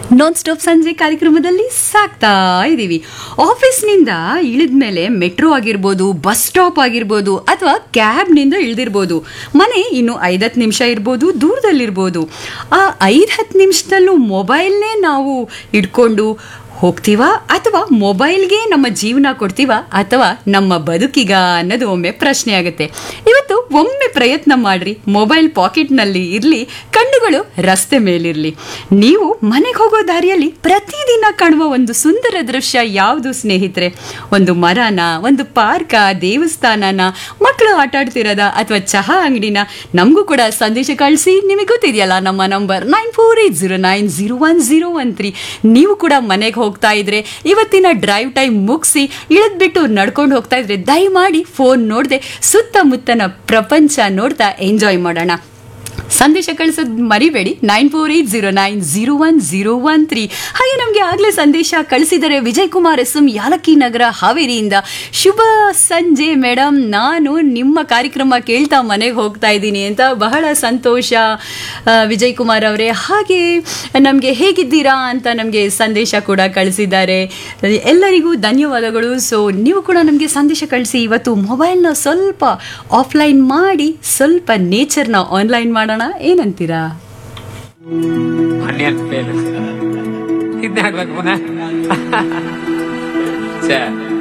non stop ಸಂಜೆ ಕಾರ್ಯಕ್ರಮದಲ್ಲಿ ಸಾಕ್ತಾ ಇದ್ದೀವಿ ಆಫೀಸ್ನಿಂದ ಇಳಿದ್ಮೇಲೆ ಮೆಟ್ರೋ ಆಗಿರ್ಬೋದು ಬಸ್ ಸ್ಟಾಪ್ ಆಗಿರ್ಬೋದು ಅಥವಾ ಕ್ಯಾಬ್ನಿಂದ ಇಳ್ದಿರ್ಬೋದು ಮನೆ ಇನ್ನು ಐದತ್ತು ನಿಮಿಷ ಇರ್ಬೋದು ದೂರದಲ್ಲಿರ್ಬೋದು ಆ ಐದು ಹತ್ತು ನಿಮಿಷದಲ್ಲೂ ಮೊಬೈಲ್ನೇ ನಾವು ಇಟ್ಕೊಂಡು ಹೋಗ್ತೀವಾ ಅಥವಾ ಮೊಬೈಲ್ಗೆ ನಮ್ಮ ಜೀವನ ಕೊಡ್ತೀವಾ ಅಥವಾ ನಮ್ಮ ಬದುಕಿಗ ಅನ್ನೋದು ಒಮ್ಮೆ ಪ್ರಶ್ನೆ ಆಗುತ್ತೆ ಇವತ್ತು ಒಮ್ಮೆ ಪ್ರಯತ್ನ ಮಾಡ್ರಿ ಮೊಬೈಲ್ ಪಾಕೆಟ್ನಲ್ಲಿ ಇರಲಿ ಕಣ್ಣುಗಳು ರಸ್ತೆ ಮೇಲಿರಲಿ ನೀವು ಮನೆಗೆ ಹೋಗೋ ದಾರಿಯಲ್ಲಿ ಪ್ರತಿದಿನ ಕಾಣುವ ಒಂದು ಸುಂದರ ದೃಶ್ಯ ಯಾವುದು ಸ್ನೇಹಿತರೆ ಒಂದು ಮರನ ಒಂದು ಪಾರ್ಕ ದೇವಸ್ಥಾನನ ಮಕ್ಕಳು ಆಟ ಆಡ್ತಿರೋದ ಅಥವಾ ಚಹಾ ಅಂಗಡಿನ ನಮಗೂ ಕೂಡ ಸಂದೇಶ ಕಳಿಸಿ ನಿಮಗೆ ಗೊತ್ತಿದೆಯಲ್ಲ ನಮ್ಮ number nine four eight zero nine zero one zero one three ನೀವು ಕೂಡ ಮನೆಗೆ ಹೋಗ್ತಾ ಇದ್ರೆ ಇವತ್ತಿನ ಡ್ರೈವ್ ಟೈಮ್ ಮುಗಿಸಿ ಇಳಿದ್ಬಿಟ್ಟು ನಡ್ಕೊಂಡು ಹೋಗ್ತಾ ಇದ್ರೆ ದಯಮಾಡಿ ಫೋನ್ ನೋಡದೆ ಸುತ್ತಮುತ್ತನ ಪ್ರಪಂಚ ನೋಡ್ತಾ ಎಂಜಾಯ್ ಮಾಡೋಣ ಸಂದೇಶ ಕಳಿಸೋದು ಮರಿಬೇಡಿ nine four eight zero nine zero one zero one three ಹಾಗೆ ನಮಗೆ ಆಗಲೇ ಸಂದೇಶ ಕಳಿಸಿದರೆ ವಿಜಯ್ ಕುಮಾರ್ ಎಸ್ ಎಂ ಯಾಲಕ್ಕಿ ನಗರ ಹಾವೇರಿಯಿಂದ ಶುಭ ಸಂಜೆ ಮೇಡಮ್ ನಾನು ನಿಮ್ಮ ಕಾರ್ಯಕ್ರಮ ಕೇಳ್ತಾ ಮನೆಗೆ ಹೋಗ್ತಾ ಇದ್ದೀನಿ ಅಂತ ಬಹಳ ಸಂತೋಷ ಆ, ವಿಜಯ್ ಕುಮಾರ್ ಅವರೇ ಹಾಗೆ ನಮಗೆ ಹೇಗಿದ್ದೀರಾ ಅಂತ ನಮಗೆ ಸಂದೇಶ ಕೂಡ ಕಳಿಸಿದ್ದಾರೆ ಎಲ್ಲರಿಗೂ ಧನ್ಯವಾದಗಳು ಸೊ ನೀವು ಕೂಡ ನಮಗೆ ಸಂದೇಶ ಕಳಿಸಿ ಇವತ್ತು ಮೊಬೈಲ್ನ ಸ್ವಲ್ಪ ಆಫ್ಲೈನ್ ಮಾಡಿ ಸ್ವಲ್ಪ ನೇಚರ್ನ ಆನ್ಲೈನ್ ಮಾಡೋಣ ಏನಂತೀರಾ ಆನಿಯನ್ ಫೇಲ್ ಇದನ್ನೇ ಹಾಕ್ಬೇಕು ಪುನಃ ಛೇ